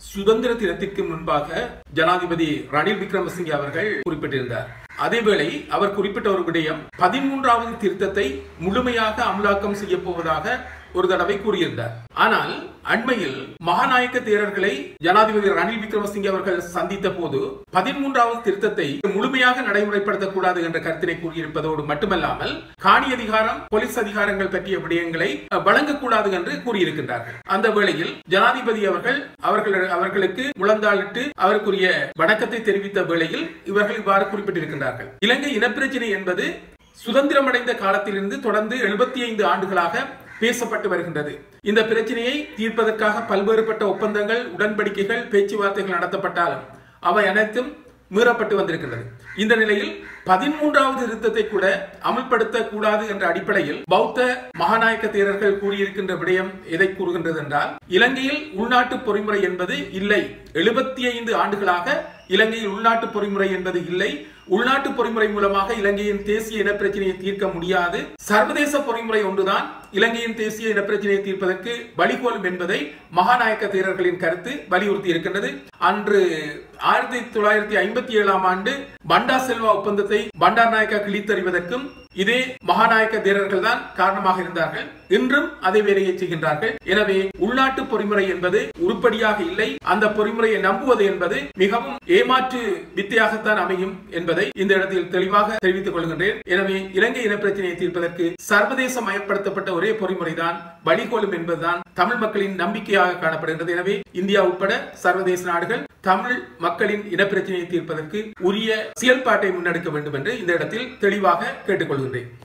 சுதந்திர தினத்திற்கு முன்பாக ஜனாதிபதி ரணில் விக்ரமசிங்கே அவர்கள் குறிப்பிட்டிருந்தார் அதேவேளை அவர் குறிப்பிட்ட ஒரு விடயம் பதிமூன்றாவது திருத்தத்தை முழுமையாக அமலாக்கம் செய்ய போவதாக ஒரு தடவை கூறியிருந்தார் ஆனால் அண்மையில் மகாநாயக்க தேரர்களை ஜனாதிபதி ரணில் விக்ரமசிங்கே அவர்கள் சந்தித்த போது பதிமூன்றாவது திருத்தத்தை முழுமையாக நடைமுறைப்படுத்தக்கூடாது என்ற கருத்தினை கூறியிருப்பதோடு மட்டுமல்லாமல் காணி அதிகாரம் போலீஸ் அதிகாரங்கள் பற்றிய விடயங்களை வழங்கக்கூடாது என்று கூறியிருக்கின்றார்கள் அந்த வேளையில் ஜனாதிபதி அவர்கள் அவர்கள் அவர்களுக்கு முழந்தாளிட்டு அவருக்குரிய வணக்கத்தை தெரிவித்த வேளையில் இவர்கள் இவ்வாறு குறிப்பிட்டிருக்கின்றார்கள் இலங்கை இனப்பிரச்சினை என்பது சுதந்திரமடைந்த காலத்திலிருந்து தொடர்ந்து எழுபத்தி ஐந்து ஆண்டுகளாக பேசப்பட்டு வருகின்றது இந்த பிரச்சனையை தீர்ப்பதற்காக பல்வேறுபட்ட ஒப்பந்தங்கள் உடன்படிக்கைகள் பேச்சுவார்த்தைகள் நடத்தப்பட்டாலும் அவை அனைத்தும் மீறப்பட்டு வந்திருக்கின்றது இந்த நிலையில் பதிமூன்றாவது திருத்தத்தை கூட அமல்படுத்த கூடாது என்ற அடிப்படையில் பௌத்த மகாநாயக்க தேரர்கள் கூறியிருக்கின்ற விடயம் எதை கூறுகின்றது என்றால் இலங்கையில் உள்நாட்டு பொறிமுறை என்பது இல்லை எழுபத்தி ஐந்து ஆண்டுகளாக இலங்கையில் உள்நாட்டு பொறிமுறை என்பது இல்லை உள்நாட்டு பொறிமுறை மூலமாக இலங்கையின் தேசிய இனப்பிரச்சனையை தீர்க்க முடியாது சர்வதேச பொறிமுறை ஒன்றுதான் இலங்கையின் தேசிய இனப்பிரச்சனையை தீர்ப்பதற்கு வழிகோலும் என்பதை மகாநாயக்க தேரர்களின் கருத்து வலியுறுத்தி இருக்கின்றது அன்று ஆயிரத்தி தொள்ளாயிரத்தி ஐம்பத்தி ஏழாம் ஆண்டு பண்டா செல்வா ஒப்பந்தத்தை பண்டார் நாயக்கா கிழித்தறிவதற்கும் இதே மகாநாயக்க தேரர்கள் தான் காரணமாக இருந்தார்கள் இன்றும் அதே வேலையை செய்கின்றார்கள் எனவே உள்நாட்டு பொறிமுறை என்பது உருப்படியாக இல்லை அந்த பொறிமுறையை நம்புவது என்பது மிகவும் ஏமாற்று வித்தையாகத்தான் அமையும் என்பதை இந்த இடத்தில் தெளிவாக தெரிவித்துக் கொள்கின்றேன் எனவே இலங்கை இனப்பிரச்சனையை தீர்ப்பதற்கு சர்வதேச மயப்படுத்தப்பட்ட ஒரே பொறிமுறைதான் வழிகோலும் என்பதுதான் தமிழ் மக்களின் நம்பிக்கையாக காணப்படுகின்றது எனவே இந்தியா உட்பட சர்வதேச நாடுகள் தமிழ் மக்களின் இனப்பிரச்சனையை தீர்ப்பதற்கு உரிய செயல்பாட்டை முன்னெடுக்க வேண்டும் என்று இந்த இடத்தில் தெளிவாக கேட்டுக்கொள்கின்றேன்